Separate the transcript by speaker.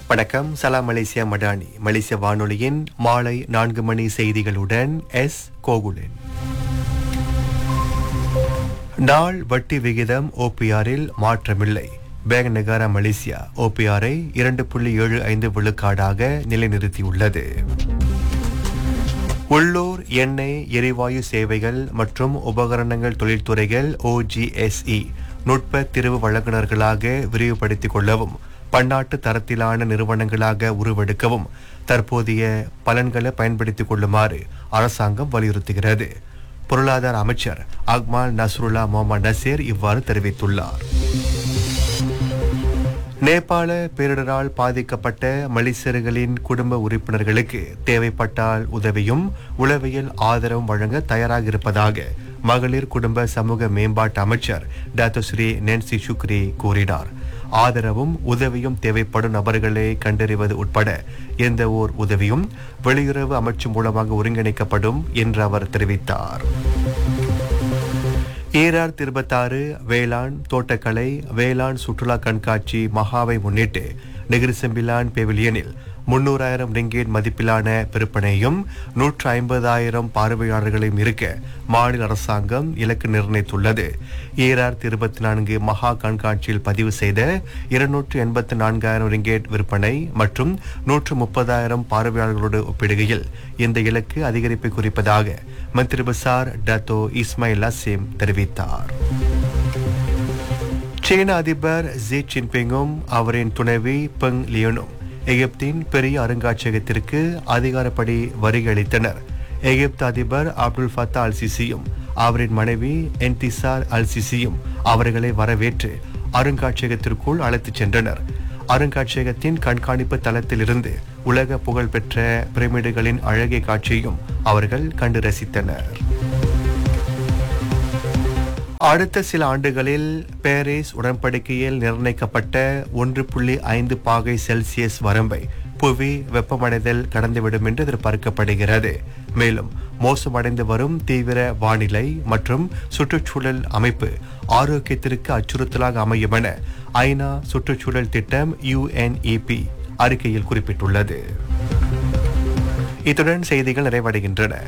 Speaker 1: வணக்கம் சலாம் மலேசியா மடானி மலேசிய வானொலியின் மாலை நான்கு மணி செய்திகளுடன் எஸ் கோகுலன் நாள் வட்டி விகிதம் ஓபிஆரில் மாற்றமில்லை பேங்க் நகாரா மலேசியா ஓபிஆரை இரண்டு புள்ளி ஏழு ஐந்து விழுக்காடாக நிலைநிறுத்தியுள்ளது உள்ளூர் எண்ணெய் எரிவாயு சேவைகள் மற்றும் உபகரணங்கள் தொழில்துறைகள் ஓஜிஎஸ்இ நுட்ப திரிவு வழங்குனர்களாக விரிவுபடுத்திக் கொள்ளவும் பன்னாட்டு தரத்திலான நிறுவனங்களாக உருவெடுக்கவும் தற்போதைய பலன்களை பயன்படுத்திக் கொள்ளுமாறு அரசாங்கம் வலியுறுத்துகிறது பொருளாதார அமைச்சர் அக்மால் நஸ்ருல்லா முகமது நசீர் இவ்வாறு தெரிவித்துள்ளார் நேபாள பேரிடரால் பாதிக்கப்பட்ட மலேசியர்களின் குடும்ப உறுப்பினர்களுக்கு தேவைப்பட்டால் உதவியும் உளவியல் ஆதரவும் வழங்க தயாராக இருப்பதாக மகளிர் குடும்ப சமூக மேம்பாட்டு அமைச்சர் டாக்டர் ஸ்ரீ நென்சி சுக்ரி கூறினார் ஆதரவும் உதவியும் தேவைப்படும் நபர்களை கண்டறிவது உட்பட எந்த ஓர் உதவியும் வெளியுறவு அமைச்சு மூலமாக ஒருங்கிணைக்கப்படும் என்று அவர் தெரிவித்தார் ஈரார் இருபத்தாறு வேளாண் தோட்டக்கலை வேளாண் சுற்றுலா கண்காட்சி மகாவை முன்னிட்டு நெகிரிசெம்பிலான் பெவிலியனில் முன்னூறாயிரம் ரிங்கேட் மதிப்பிலான விற்பனையும் நூற்று ஐம்பதாயிரம் பார்வையாளர்களையும் இருக்க மாநில அரசாங்கம் இலக்கு நிர்ணயித்துள்ளது ஈரார் இருபத்தி நான்கு மகா கண்காட்சியில் பதிவு செய்த இருநூற்று எண்பத்தி நான்காயிரம் ரிங்கேட் விற்பனை மற்றும் நூற்று முப்பதாயிரம் பார்வையாளர்களோடு ஒப்பிடுகையில் இந்த இலக்கு அதிகரிப்பை குறிப்பதாக மந்திரி பசார் டத்தோ இஸ்மாயில் அசீம் தெரிவித்தார் சீன அதிபர் ஜி ஜின்பிங்கும் அவரின் துணைவி பெங் லியோனும் எகிப்தின் பெரிய அருங்காட்சியகத்திற்கு அதிகாரப்படி வருகை அளித்தனர் எகிப்து அதிபர் அப்துல் ஃபத்தா அல் சிசியும் அவரின் மனைவி என்திசார் அல் சிசியும் அவர்களை வரவேற்று அருங்காட்சியகத்திற்குள் அழைத்துச் சென்றனர் அருங்காட்சியகத்தின் கண்காணிப்பு தளத்திலிருந்து உலக புகழ்பெற்ற பிரமிடுகளின் அழகிய காட்சியையும் அவர்கள் கண்டு ரசித்தனர் அடுத்த சில ஆண்டுகளில் பாரிஸ் உடன்படிக்கையில் நிர்ணயிக்கப்பட்ட ஒன்று புள்ளி ஐந்து பாகை செல்சியஸ் வரம்பை புவி வெப்பமடைதல் கடந்துவிடும் என்று எதிர்பார்க்கப்படுகிறது மேலும் மோசமடைந்து வரும் தீவிர வானிலை மற்றும் சுற்றுச்சூழல் அமைப்பு ஆரோக்கியத்திற்கு அச்சுறுத்தலாக அமையும் என ஐநா சுற்றுச்சூழல் திட்டம் யுஎன்இபி அறிக்கையில் குறிப்பிட்டுள்ளது இத்துடன் செய்திகள் நிறைவடைகின்றன